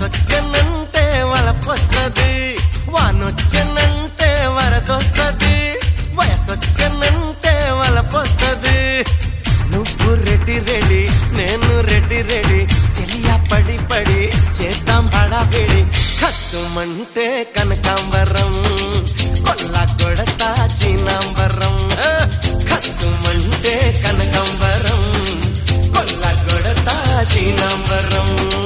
వయసొచ్చనంటే వలపొస్తది వానొచ్చనంటే వరదొస్తది వయసొచ్చనంటే వలపొస్తది నువ్వు రెడ్డి రెడీ నేను రెడ్డి రెడీ చెయ్య పడి పడి చేద్దాం హడావిడి కస్సుమంటే కనకాంబరం కొల్ల కొడతా చీనాంబరం ఆ, కస్సుమంటే కనకాంబరం కొల్ల కొడతా చీనాంబరం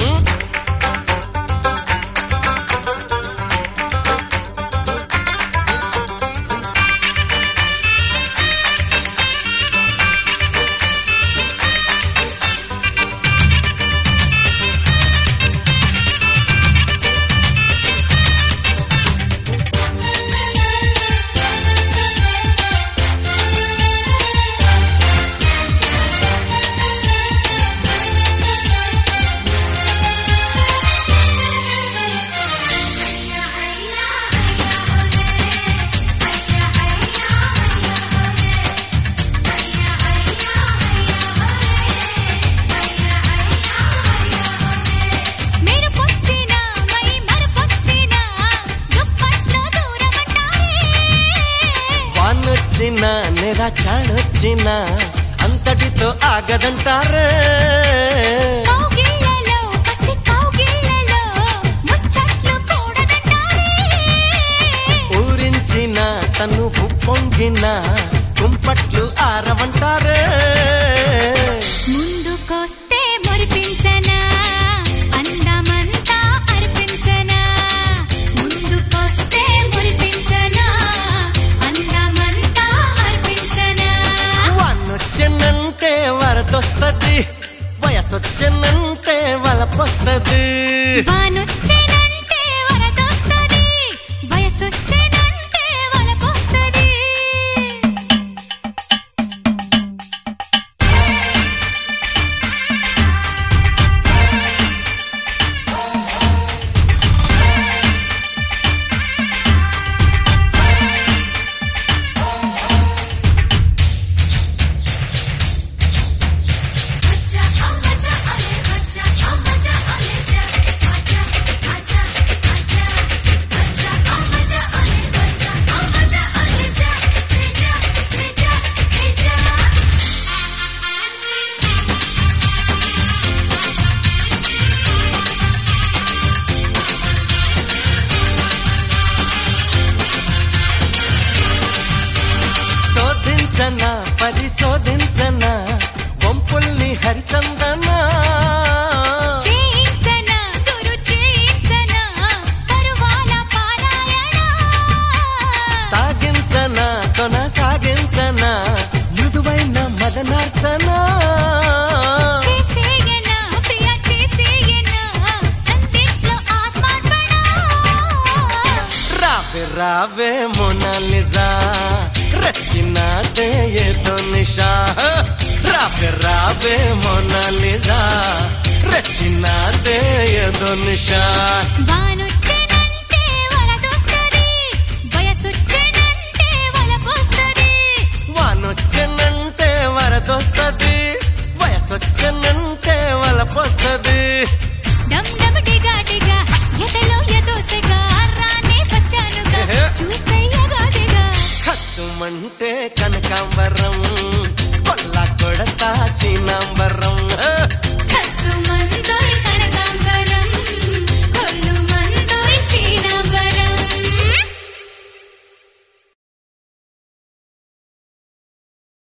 మెరుపొచ్చినా మై మరుపొచ్చినా దుప్పట్లో దూరమంటారే వానొచ్చిన నెర చాడొచ్చిన అంతటితో ఆగదంటారే కౌగిళ్ళలో పసి కౌగిళ్ళలో ముచ్చట్లు కూడదంటారే ఊరించిన తను పొంగిన కుంపట్లు ఆరవంటారే ముందుకొస్తే మురిపించనా అందమంతా అర్పించనా ముందుకొస్తే మురిపించనా అందమంతా అర్పించనా వానొచ్చినంటే వరదొస్తది వయసొచ్చినంటే వలపొస్తది వానొచ్చేనంటే వరదొస్తది వయసొచ్చేనంటే వలపొస్తది శోధించన పరిశోధించన వంపుల్ని హరిచందనా చేయించనా గురు చేయించనా తరువాల పారాయణ సాగించన కొనసాగించన మృదువైన మదనార్చనా చేసేయనా ప్రియ చేసేయనా సందేట్లో ఆత్మార్పణ రావే రావే మోనాలిజా రచినాదే ఏదో నిషా రావే రావే మోనాలిజా రచినాదే ఏదో నిషా వానొచ్చెనంటే వరదొస్తది వయసొచ్చెనంటే వలపొస్తది వానొచ్చనంటే వరదొస్తది వయసొచ్చనంటే వలపొస్తది డమ్ డమ్ డిగా డిగా ఎదలో ఎదోసెగా రానే వచ్చానుగా ఏహే. చూసయ్యగా దిగా కసుమంటే కనకాంబరం కొల్ల కొడతా చీనాంబరం